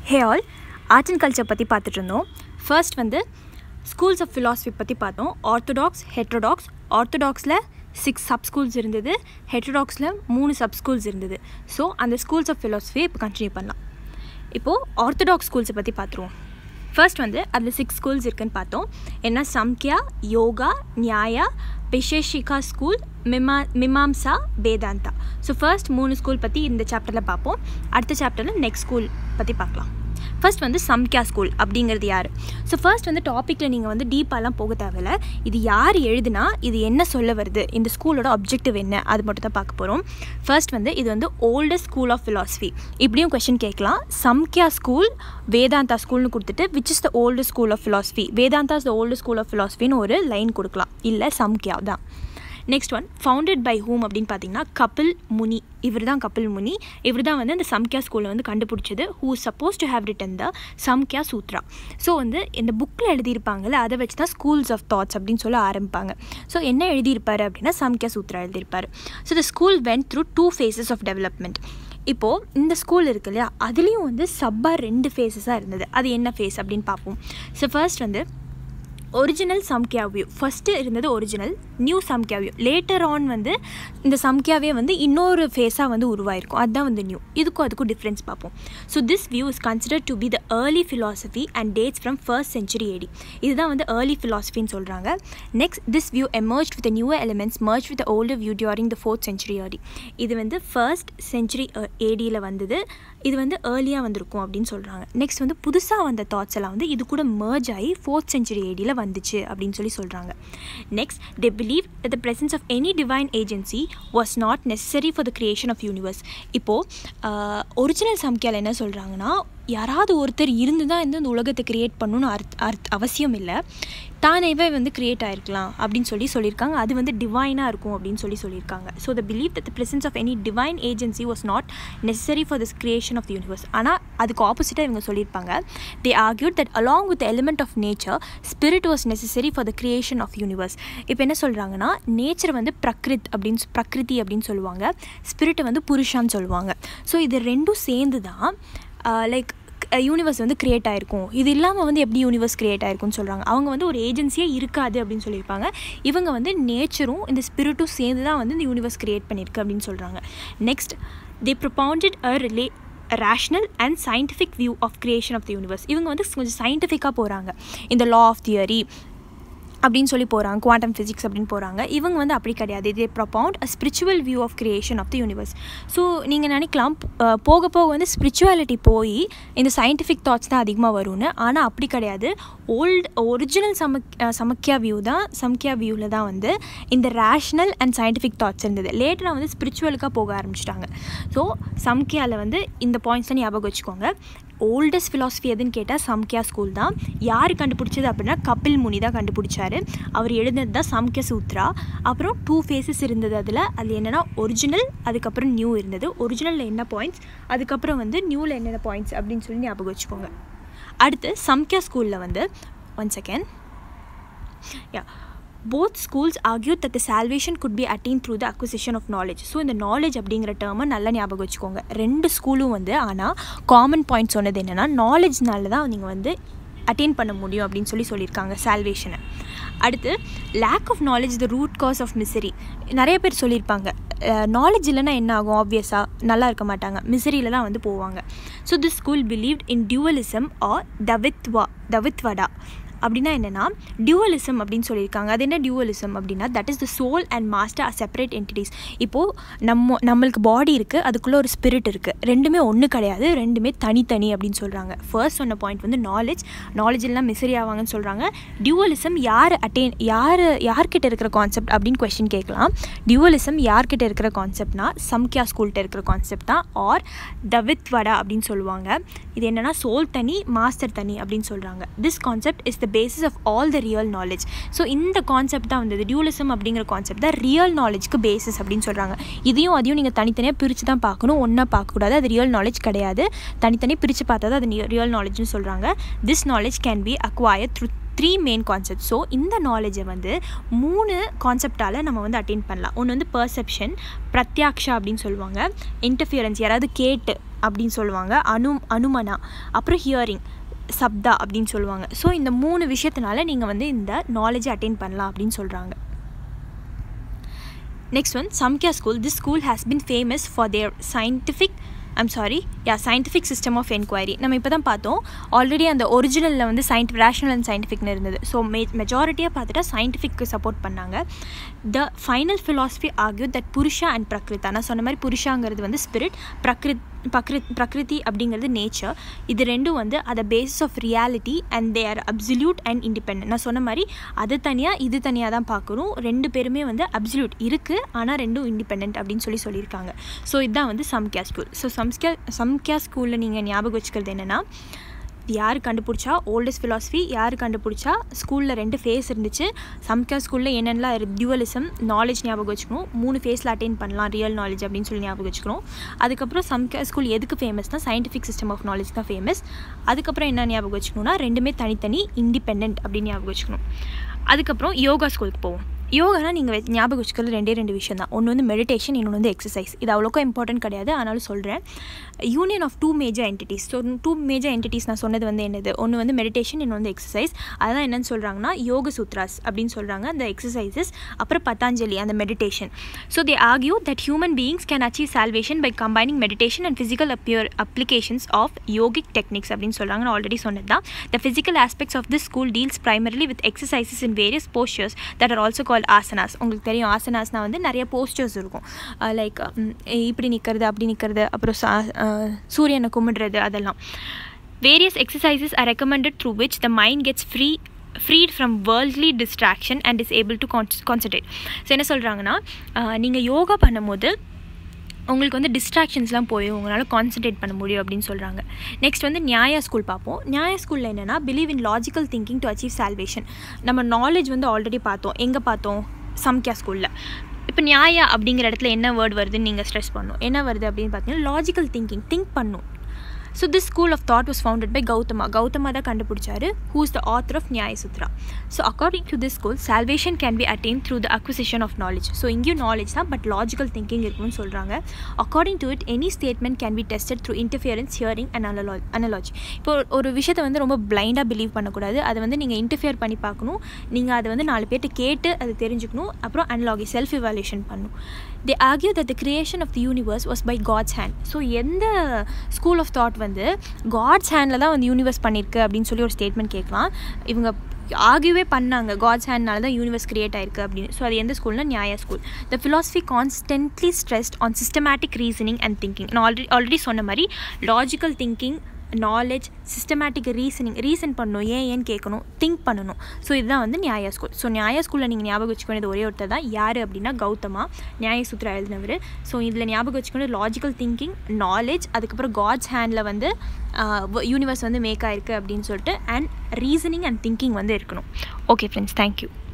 hey all art and culture பற்றி பார்த்துட்டு இருந்தோம் ஃபர்ஸ்ட் வந்து ஸ்கூல்ஸ் ஆஃப் ஃபிலாசபி பற்றி பார்த்தோம் ஆர்த்தடாக்ஸ் ஹெட்ரோடாக்ஸ் ஆர்த்தடாக்ஸில் சிக்ஸ் சப் ஸ்கூல்ஸ் இருந்தது ஹெட்ரோடாக்ஸில் மூணு சப் ஸ்கூல்ஸ் இருந்தது ஸோ அந்த ஸ்கூல்ஸ் ஆஃப் ஃபிலாசபி இப்போ கண்டினியூ பண்ணலாம் இப்போது ஆர்த்தடாக்ஸ் ஸ்கூல்ஸை பற்றி பார்த்துருவோம் ஃபர்ஸ்ட் வந்து அதில் சிக்ஸ் ஸ்கூல்ஸ் இருக்குன்னு பார்த்தோம் என்ன சம்கியா யோகா நியாயா பிஷேஷிகா ஸ்கூல் மிமா மிமாம்சா வேதாந்தா ஸோ ஃபர்ஸ்ட் மூணு ஸ்கூல் பற்றி இந்த சாப்டரில் பார்ப்போம் அடுத்த சாப்டரில் நெக்ஸ்ட் ஸ்கூல் பற்றி பார்க்கலாம் ஃபர்ஸ்ட் வந்து சம்கியா ஸ்கூல் அப்படிங்கிறது யார் ஸோ ஃபர்ஸ்ட் வந்து டாப்பிக்கில் நீங்கள் வந்து டீப்பாலாம் போக தேவையில்ல இது யார் எழுதுனா இது என்ன சொல்ல வருது இந்த ஸ்கூலோட அப்ஜெக்டிவ் என்ன அது மட்டும் தான் பார்க்க போகிறோம் ஃபர்ஸ்ட் வந்து இது வந்து ஓல்டஸ்ட் ஸ்கூல் ஆஃப் ஃபிலாசபி இப்படியும் கொஷின் கேட்கலாம் சம்கியா ஸ்கூல் வேதாந்தா ஸ்கூல்னு கொடுத்துட்டு which is the old school of philosophy Vedanta is the old school of ஃபிலாசபின்னு ஒரு லைன் கொடுக்கலாம் இல்லை சம்கியா தான் next one founded by whom அப்படின்னு பார்த்தீங்கன்னா கபில் முனி இவர் தான் கபில் முனி இவர் தான் வந்து அந்த சம்கியா ஸ்கூலில் வந்து கண்டுபிடிச்சது who supposed to have written the Samkhya Sutra so வந்து இந்த புக்கில் எழுதியிருப்பாங்கல்ல அதை வச்சு தான் ஸ்கூல்ஸ் ஆஃப் தாட்ஸ் அப்படின்னு சொல்ல ஆரம்பிப்பாங்க ஸோ என்ன எழுதியிருப்பாரு அப்படின்னா சம்கியா சூத்ரா எழுதியிருப்பார் so the school went through two phases of development இப்போது இந்த ஸ்கூல் இருக்கு இல்லையா அதுலேயும் வந்து சப்பாக ரெண்டு ஃபேஸஸாக இருந்தது அது என்ன ஃபேஸ் அப்படின்னு பார்ப்போம் ஸோ ஃபர்ஸ்ட் வந்து ஒரிஜினல் சம்கியா வியூ ஃபஸ்ட்டு இருந்தது original new Samkhya view later on வந்து இந்த சம்கியாவே வந்து இன்னொரு ஃபேஸாக வந்து உருவாயிருக்கும் அதுதான் வந்து நியூ இதுக்கும் அதுக்கும் டிஃப்ரென்ஸ் பார்ப்போம் so this view is consider to be the early philosophy and dates from first century AD இதுதான் வந்து ஏர்லி ஃபிலாசபின்னு சொல்கிறாங்க next this view emerge with newer elements merge with older view during the fourth century AD இது வந்து first century ஏடியில் வந்தது இது வந்து ஏர்லியாக வந்திருக்கும் அப்படின்னு சொல்கிறாங்க நெக்ஸ்ட் வந்து புதுசாக வந்த தாட்ஸ் எல்லாம் வந்து இது கூட மர்ஜ் ஆகி ஃபோர்த் செஞ்சுரி ஏடியில் வந்துச்சு அப்படின்னு சொல்லி சொல்கிறாங்க next they believe that the presence of any divine agency was not necessary for the creation of universe இப்போது ஒரிஜினல் சம்கியால் என்ன சொல்கிறாங்கன்னா யாராவது ஒருத்தர் இருந்து தான் வந்து இந்த உலகத்தை க்ரியேட் பண்ணணும்னு அர்த் அர்த் அவசியம் இல்லை தானேவே வந்து க்ரியேட் ஆகிருக்கலாம் அப்படின்னு சொல்லி சொல்லியிருக்காங்க அது வந்து டிவைனாக இருக்கும் அப்படின்னு சொல்லி சொல்லியிருக்காங்க so the believe that the presence of any divine agency was not necessary for this creation of the universe ஆனால் அதுக்கு ஆப்போசிட்டாக இவங்க சொல்லியிருப்பாங்க they argued that along with element of nature spirit was necessary for the creation of universe இப்போ என்ன சொல்கிறாங்கன்னா nature வந்து பிரக்ரித் அப்படின்னு பிரகிருதி அப்படின்னு சொல்லுவாங்க ஸ்பிரிட்டை வந்து புருஷான்னு சொல்லுவாங்க ஸோ இது ரெண்டும் சேர்ந்து தான் லைக் யூனிவர்ஸ் வந்து க்ரியேட் ஆகிருக்கும் இது இல்லாமல் வந்து எப்படி யூனிவர்ஸ் க்ரியேட் ஆகிருக்கும்னு சொல்கிறாங்க அவங்க வந்து ஒரு ஏஜென்சியே இருக்காது அப்படின்னு சொல்லியிருப்பாங்க இவங்க வந்து நேச்சரும் இந்த ஸ்பிரிட்டும் சேர்ந்து தான் வந்து இந்த யூனிவர்ஸ் க்ரியேட் பண்ணியிருக்கு அப்படின்னு சொல்கிறாங்க next they propounded a really rational and scientific view of creation of the universe இவங்க வந்து கொஞ்சம் சயின்டிஃபிக்காக போகிறாங்க இந்த லா ஆஃப் தியரி அப்படின்னு சொல்லி போகிறாங்க குவாண்டம் ஃபிசிக்ஸ் அப்படின்னு போகிறாங்க இவங்க வந்து அப்படி கிடையாது இதே propound a spiritual view of creation of the universe so நீங்கள் நினைக்கலாம் போக போக வந்து ஸ்பிரிச்சுவாலிட்டி போய் இந்த சயின்டிஃபிக் தாட்ஸ் தான் அதிகமாக வரும்னு ஆனால் அப்படி கிடையாது ஓல்டு ஒரிஜினல் சமக் சமக்கியா வியூ தான் சமக்கியா வியூவில் தான் வந்து இந்த ரேஷ்னல் அண்ட் சயின்டிஃபிக் தாட்ஸ் இருந்தது லேட்டராக வந்து ஸ்பிரிச்சுவலுக்காக போக ஆரம்பிச்சிட்டாங்க ஸோ சம்கியாவில் வந்து இந்த பாயிண்ட்ஸ்லாம் ஞாபகம் வச்சுக்கோங்க ஓல்டஸ்ட் ஃபிலாசபி எதுன்னு கேட்டால் சம்கியா ஸ்கூல் தான் யார் கண்டுபிடிச்சது அப்படின்னா கபில் முனி தான் கண்டுபிடிச்சாரு அவர் எழுதுனது தான் சம்கிய சூத்ரா அப்புறம் டூ ஃபேஸஸ் இருந்தது அதில் அது என்னென்னா ஒரிஜினல் அதுக்கப்புறம் நியூ இருந்தது ஒரிஜினலில் என்ன பாயிண்ட்ஸ் அதுக்கப்புறம் வந்து நியூவில் என்னென்ன பாயிண்ட்ஸ் அப்படின்னு சொல்லி ஞாபகம் வச்சுக்கோங்க அடுத்து சம்கியா ஸ்கூலில் வந்து one second yeah both schools argue that the salvation could be attain through the acquisition of knowledge so இந்த நாலேஜ் அப்படிங்கிற டேர்மை நல்லா ஞாபகம் வச்சுக்கோங்க ரெண்டு ஸ்கூலும் வந்து ஆனால் காமன் பாயிண்ட் சொன்னது என்னென்னா நாலேஜ்னால தான் நீங்கள் வந்து அட்டைன் பண்ண முடியும் அப்படின்னு சொல்லி சொல்லியிருக்காங்க சால்வேஷனை அடுத்து lack of knowledge the root cause of misery நிறைய பேர் சொல்லியிருப்பாங்க நாலேஜ் இல்லைன்னா என்ன ஆகும் ஆப்வியஸாக நல்லா இருக்க மாட்டாங்க மிசரியில் தான் வந்து போவாங்க so this school believed in dualism or தவித்வா தவித்வடா அப்படின்னா என்னென்னா டியூவலிசம் அப்படின்னு சொல்லியிருக்காங்க அது என்ன டியூவலிசம் அப்படின்னா that is the soul and master are separate entities இப்போது நம்ம நம்மளுக்கு பாடி இருக்குது அதுக்குள்ளே ஒரு ஸ்பிரிட் இருக்குது ரெண்டுமே ஒன்று கிடையாது ரெண்டுமே தனித்தனி அப்படின்னு சொல்கிறாங்க ஃபர்ஸ்ட் சொன்ன பாயிண்ட் வந்து நாலேஜ் நாலேஜ் எல்லாம் மிசரி ஆவாங்கன்னு சொல்கிறாங்க டியூவலிசம் யார் அட்டைன் யார் யார்கிட்ட இருக்கிற கான்செப்ட் அப்படின்னு கொஸ்டின் கேட்கலாம் டியூவலிசம் யார்கிட்ட இருக்கிற கான்செப்ட்னா சம்கியா ஸ்கூல்கிட்ட இருக்கிற கான்செப்ட் தான் ஆர் தவித்வடா அப்படின்னு சொல்லுவாங்க இது என்னென்னா சோல் தனி மாஸ்டர் தனி அப்படின்னு சொல்கிறாங்க this concept is the basis of all the real knowledge so இந்த கான்செப்ட் தான் வந்தது டியூலிசம் அப்படிங்கிற கான்செப்ட் தான் ரியல் நாலேஜ்க்கு பேசிஸ் அப்படின்னு சொல்கிறாங்க இதையும் அதையும் நீங்கள் தனித்தனியாக பிரித்து தான் பார்க்கணும் ஒன்றா பார்க்கக்கூடாது அது ரியல் நாலேஜ் கிடையாது தனித்தனி பிரித்து பார்த்தா தான் அது ரியல் நாலேஜ்னு சொல்கிறாங்க this knowledge can be acquire through three main concept so இந்த நாலேஜை வந்து மூணு கான்செப்டால் நம்ம வந்து அட்டைன் பண்ணலாம் ஒன்று வந்து பர்செப்ஷன் பிரத்யாக்ஷா அப்படின்னு சொல்லுவாங்க இன்டர்ஃபியரன்ஸ் யாராவது கேட்டு அப்படின்னு சொல்லுவாங்க அனு அனுமனா அப்புறம் ஹியரிங் சப்தா அப்படின்னு சொல்லுவாங்க ஸோ இந்த மூணு விஷயத்தினால நீங்கள் வந்து இந்த நாலேஜை அட்டைன் பண்ணலாம் அப்படின்னு சொல்கிறாங்க next one Samkhya school this school has been famous for their scientific I'm sorry yeah scientific system of enquiry நம்ம இப்போ தான் பார்த்தோம் ஆல்ரெடி அந்த ஒரிஜினலில் வந்து சயின்ட் ரேஷனல் அண்ட் சயின்டிஃபிக்னு இருந்தது ஸோ மெ மெஜாரிட்டியாக பார்த்துட்டா சயின்டிஃபிக்கு சப்போர்ட் பண்ணாங்க the final philosophy argue that Purusha and Prakriti நான் சொன்ன மாதிரி புருஷாங்கிறது வந்து ஸ்பிரிட் பிரகிருத் பிரகிருத் பிரகிருதி அப்படிங்கிறது நேச்சர் இது ரெண்டும் வந்து அதை basis of reality and they are absolute and independent நான் சொன்ன மாதிரி அது தனியாக இது தனியாக தான் பார்க்குறோம் ரெண்டு பேருமே வந்து அப்சல்யூட் இருக்குது ஆனால் ரெண்டும் இண்டிபெண்ட் அப்படின்னு சொல்லி சொல்லியிருக்காங்க ஸோ இதுதான் வந்து சம்கியா ஸ்கூல் ஸோ சம்ஸ்கியா சம்கியா ஸ்கூலில் நீங்கள் ஞாபகம் வச்சுக்கிறது என்னென்னா யார் கண்டுபிடிச்சா ஓல்டஸ்ட் ஃபிலாசபி யார் கண்டுபிடிச்சா ஸ்கூலில் ரெண்டு ஃபேஸ் இருந்துச்சு சம்கா ஸ்கூலில் என்னென்னலாம் டியூவலிசம் நாலேஜ் ஞாபகம் வச்சுக்கணும் மூணு ஃபேஸில் அட்டைன் பண்ணலாம் ரியல் நாலேஜ் அப்படின்னு சொல்லி ஞாபகம் வச்சுக்கணும் அதுக்கப்புறம் சம்கா ஸ்கூல் எதுக்கு ஃபேமஸ்னால் சயின்டிஃபிக் சிஸ்டம் ஆஃப் நாலேஜ் தான் ஃபேமஸ் அதுக்கப்புறம் என்ன ஞாபகம் வச்சுக்கணும்னா ரெண்டுமே தனித்தனி இண்டிபெண்ட் அப்படின்னு ஞாபகம் வச்சுக்கணும் அதுக்கப்புறம் யோகா ஸ்கூலுக்கு போவோம் யோகானா நீங்கள் ஞாபகம் வச்சுக்கிறது ரெண்டே ரெண்டு விஷயம் தான் ஒன்று வந்து மெடிடேஷன் இன்னொன்று வந்து எக்ஸசைஸ் இது அவ்வளோக்கா இம்பார்ட்டன்ட் கிடையாது ஆனாலும் சொல்கிறேன் union of two major entities so two major entities நான் சொன்னது வந்து என்னது ஒன்று வந்து மெடிடேஷன் இன்னொன்று வந்து எக்ஸசைஸ் அதான் என்னென்னு சொல்கிறாங்கன்னா யோக சூத்ராஸ் அப்படின்னு சொல்கிறாங்க அந்த எக்ஸசைசஸ் அப்புறம் பத்தாஞ்சலி அந்த meditation so they argue that human beings can achieve salvation by combining meditation and physical appear applications of yogic techniques அப்படின்னு சொல்கிறாங்க நான் ஆல்ரெடி சொன்னது தான் the physical aspects of this school deals primarily with exercises in various postures that are also call asanas உங்களுக்கு தெரியும் ஆசனாஸ்னால் வந்து நிறைய posters இருக்கும் லைக் இப்படி நிற்கிறது அப்படி நிற்கிறது அப்புறம் சா சூரியனை கும்பிடுறது அதெல்லாம் various exercises are recommended through which the mind gets free freed from worldly distraction and is able to con concentrate so என்ன சொல்கிறாங்கன்னா நீங்கள் யோகா பண்ணும்போது உங்களுக்கு வந்து டிஸ்ட்ராக்ஷன்ஸ்லாம் போய் உங்களால் கான்சன்ட்ரேட் பண்ண முடியும் அப்படின்னு சொல்கிறாங்க நெக்ஸ்ட் வந்து நியாயா ஸ்கூல் பார்ப்போம் நியாயா ஸ்கூலில் என்னென்னா believe in logical thinking to achieve salvation நம்ம நாலேஜ் வந்து ஆல்ரெடி பார்த்தோம் எங்கே பார்த்தோம் சம்கியா ஸ்கூலில் இப்போ நியாயா அப்படிங்கிற இடத்துல என்ன வேர்ட் வருதுன்னு நீங்கள் ஸ்ட்ரெஸ் பண்ணணும் என்ன வருது அப்படின்னு பார்த்தீங்கன்னா லாஜிக்கல் திங்கிங் திங்க் பண்ணும் so this school of thought was founded by Gautama Gautama தான் கண்டுபிடிச்சாரு who is the author of Nyaya Sutra so according to this school salvation can be attain through the acquisition of knowledge so இங்கேயும் knowledge தான் but logical thinking இருக்குன்னு சொல்கிறாங்க according to it any statement can be tested through interference hearing and ana analogy இப்போ ஒரு விஷயத்தை வந்து ரொம்ப பிளைண்டாக believe பண்ணக்கூடாது அதை வந்து நீங்கள் இன்டர்ஃபியர் பண்ணி பார்க்கணும் நீங்கள் அதை வந்து நாலு பேர்கிட்ட கேட்டு அதை தெரிஞ்சுக்கணும் அப்புறம் அனலாகி செல்ஃப் இவாலுவேஷன் பண்ணணும் they argue that the creation of the universe was by God's hand so எந்த ஸ்கூல் ஆஃப் தாட் வந்து காட்ஸ் ஹேண்டில் தான் வந்து யூனிவர்ஸ் பண்ணியிருக்கு அப்படின்னு சொல்லி ஒரு ஸ்டேட்மெண்ட் கேட்கலாம் இவங்க ஆகியவே பண்ணாங்க காட்ஸ் ஹேண்ட்னால தான் யூனிவர்ஸ் கிரியேட் ஆயிருக்கு அப்படின்னு ஸோ அது எந்த ஸ்கூல்னா Nyaya school the philosophy constantly stressed on systematic reasoning and thinking நான் ஆல்ரெடி ஆல்ரெடி சொன்ன மாதிரி logical thinking knowledge systematic reasoning reason பண்ணணும் ஏன் ஏன்னு கேட்கணும் திங்க் பண்ணணும் ஸோ இதுதான் வந்து நியாயா ஸ்கூல் ஸோ நியாயா ஸ்கூலில் நீங்கள் ஞாபகம் வச்சுக்க வேண்டியது ஒரே ஒருத்தர் தான் யார் அப்படின்னா கௌதமா நியாய சூத்ரா எழுதினவர் ஸோ இதில் ஞாபகம் வச்சுக்கணும் லாஜிக்கல் திங்கிங் நாலேஜ் அதுக்கப்புறம் காட்ஸ் ஹேண்டில் வந்து யூனிவர்ஸ் வந்து மேக் ஆயிருக்கு அப்படின்னு சொல்லிட்டு அண்ட் ரீசனிங் அண்ட் திங்கிங் வந்து இருக்கணும் ஓகே ஃப்ரெண்ட்ஸ் தேங்க்யூ